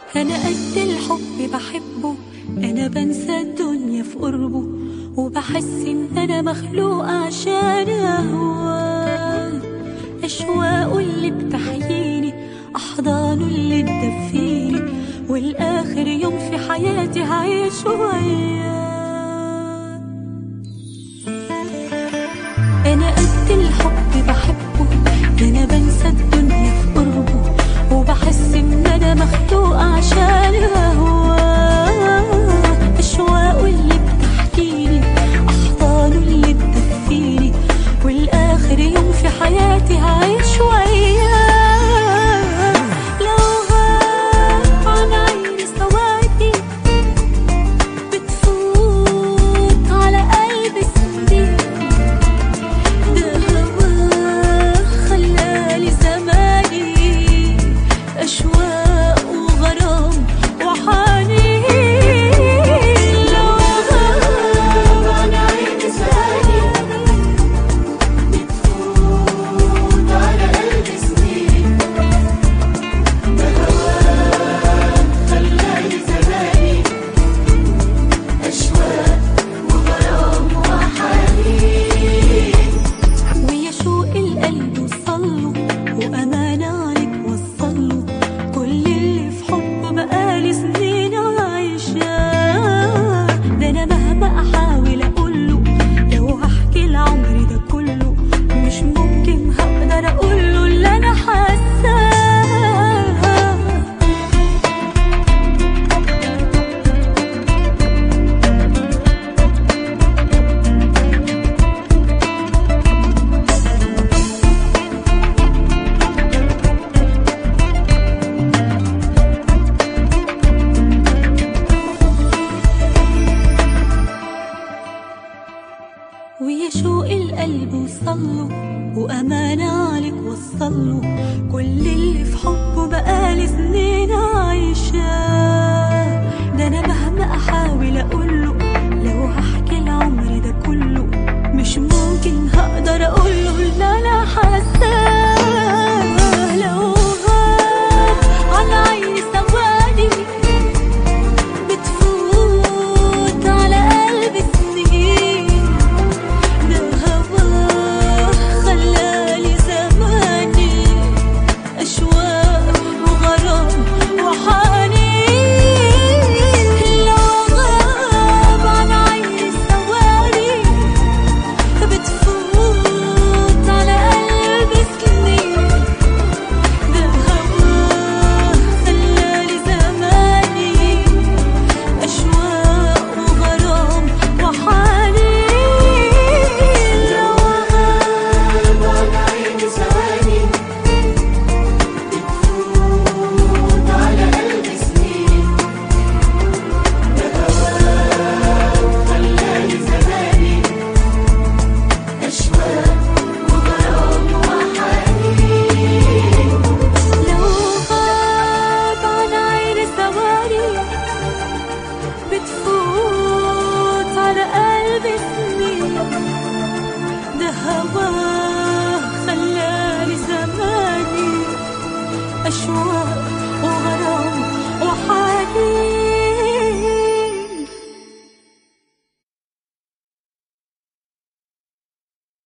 أنا قد الحب بحبه أنا بنسى الدنيا في قربه وبحس إن أنا مخلوقة عشان أهواه أشواقه اللي بتحييني أحضانه اللي تدفيني والآخر يوم في حياتي هعيشه وياه أنا قد الحب بحبه أنا بنسى الدنيا في قربه وبحس إن أنا مخلوقة عشان أهواه أشواقه اللي بتحكيني أحضانه اللي تدفيني والآخر يوم في حياتي هعيش وياه لو غاب عن عيني ثواني بتفوت على قلبي سنين ده هواه خلالي زماني أشواق وغرام وحنين لو غاب عن عيني ثانية بتفوت على قلبي سنين ده هواه خلالي زماني أشواق وغرام وحنين ويا شوق القلب وصله وأمانة عليك وصله كل اللي في حبه بقالي سنين عايشاه ده أنا مهما أحاول أقوله لو هحكي العمر ده كله مش ممكن هقدر أقوله اللي أنا حاساه ويا شوق القلب وصله وأمانة عليك وصله كل اللي في حبه بقالي سنين عايشاه ده أنا مهما أحاول أقوله لو هحكي العمر ده كله مش ممكن هقدر أقوله اللي أنا حاساه لو غاب عن عيني ثواني بتفوت على قلبي سنين ده هواه خلالي زماني أشواق وغرام وحنين لو غاب عن عيني ثواني بتفوت على قلبي سنين ده هواه خلالي زماني أشواق وغرام وحنين لو غاب عن عيني ثواني بتفوت على قلبي سنين ده هواه خلالي زماني أشواق وغرام وحنين لو غاب عن عيني ثواني بتفوت على قلبي سنين ده هواه خلالي زماني أشواق وغرام